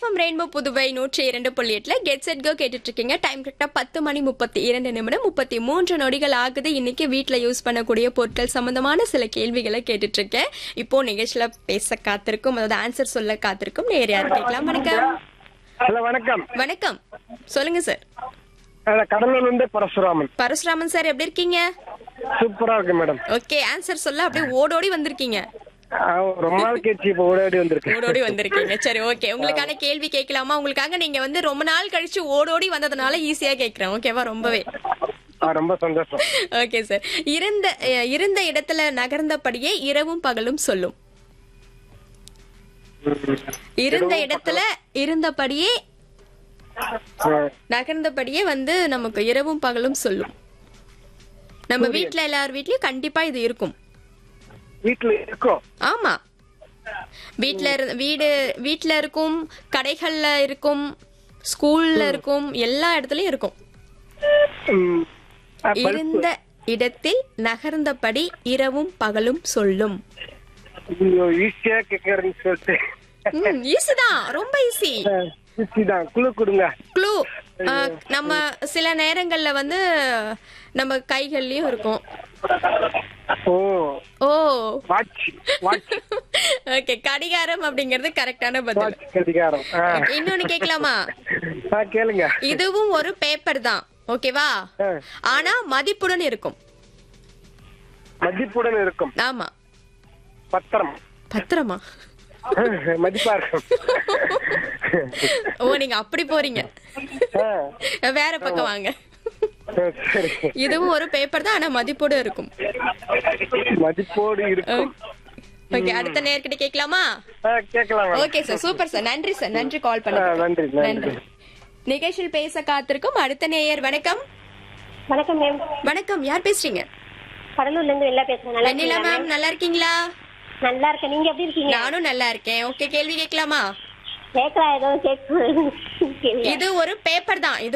FM rainbow Puduvai நூற்றி இரண்டு புள்ளி எட்டுல கெட் செட் கோ கேட்டுட்டு இருக்கீங்க டைம் கரெக்டா பத்து மணி முப்பத்தி இரண்டு நிமிடம் முப்பத்தி மூன்று நொடிகள் ஆகுது இன்னைக்கு வீட்ல யூஸ் பண்ணக்கூடிய பொருட்கள் சம்பந்தமான சில கேள்விகளை கேட்டுட்டு இருக்கேன் இப்போ நிகழ்ச்சியில பேச காத்திருக்கும் அதாவது ஆன்சர் சொல்ல காத்திருக்கும் நேர் யார் கேட்கலாம் வணக்கம் ஹலோ வணக்கம் வணக்கம் சொல்லுங்க சார் நான் கடலூர்ல இருந்து பரசுராமன் பரசுராமன் சார் எப்படி இருக்கீங்க சூப்பரா இருக்கு மேடம் ஓகே ஆன்சர் சொல்ல அப்படியே ஓடோடி வந்திருக்கீங்க ஆ, ரொம்ப நாள் கழிச்சு இப்ப ஓடாடி வந்திருக்கேன் ஓடோடி வந்திருக்கீங்க சரி ஓகே உங்களுக்கான கேள்வி கேட்கலாமா உங்களுக்காக நீங்க வந்து ரொம்ப நாள் கழிச்சு ஓடோடி வந்ததுனால ஈஸியா கேட்கிறேன் ஓகேவா ரொம்பவே ஆ, ரொம்ப சந்தோஷம் ஓகே சார் இருந்த அஹ், இருந்த இடத்துல நகர்ந்தபடியே இரவும் பகலும் சொல்லும் இருந்த இடத்துல இருந்தபடியே ஆ, நகர்ந்தபடியே வந்து நமக்கு இரவும் பகலும் சொல்லும் நம்ம வீட்ல எல்லார் வீட்லயும் கண்டிப்பா இது இருக்கும் வீட்டுல இருக்கோம் ஆமா வீட்ல இரு வீடு வீட்ல இருக்கும் கடைகள்ல இருக்கும் ஸ்கூல்ல இருக்கும் எல்லா இடத்துலயும் இருக்கும் ம், ஆ, பல்பு. இருந்த இடத்தில் நகர்ந்தபடி இரவும் பகலும் சொல்லும் ஐயோ, ஈஸியா கேக்குறேன்னு சொல்லிட்டு ஈஸி தான் ரொம்ப ஈஸி ஆ, ஈஸி தான் குழு கொடுங்க க்ளூ நம்ம சில நேரங்கள்ல வந்து நம்ம கைகள்லயும் இருக்கும் oh oh watch watch okay கடிகாரம் அப்படிங்கிறது கரெக்டான பதில் வாட்ச் கடிகாரம் ஆ. இன்னொன்னு கேட்கலாமா ஆ, கேளுங்க இதுவும் ஒரு பேப்பர் தான் ஓகேவா ஆ, ஆனா மதிப்புடன் இருக்கும் மதிப்புடன் இருக்கும் ஆமா பத்திரம் பத்திரமா மதிப்பா இருக்கும் ஓ நீங்க அப்படி போறீங்க ஆ, வேற பக்கம் வாங்க ஆ, சரி இதுவும் ஒரு பேப்பர் தான் ஆனா மதிப்போடு இருக்கும் மதிப்போடு இருக்கும் ஓகே அடுத்த நேர்கிட்ட கேட்கலாமா ஆ, கேட்கலாம் madam. Okay sir super sir நன்றி சார் நன்றி கால் ஆ, பண்ண நன்றி நன்றி நிகழ்ச்சியில் பேச காத்திருக்கும் அடுத்த நேயர் வணக்கம் வணக்கம் மேம் வணக்கம் யார் பேசுறீங்க கடலூர்ல இருந்து வெளில பேசுறேன் நல்லா வெண்ணிலா இருக்கீங்களா மேம் நல்லா இருக்கீங்களா நல்லா இருக்கேன் நீங்க எப்படி இருக்கீங்க நானும் நல்லா இருக்கேன் ஓகே கேள்வி கேட்கலாமா கேட்கலாம் ஏதோ கேட்க இது ஒரு பேப்பர் தான் இது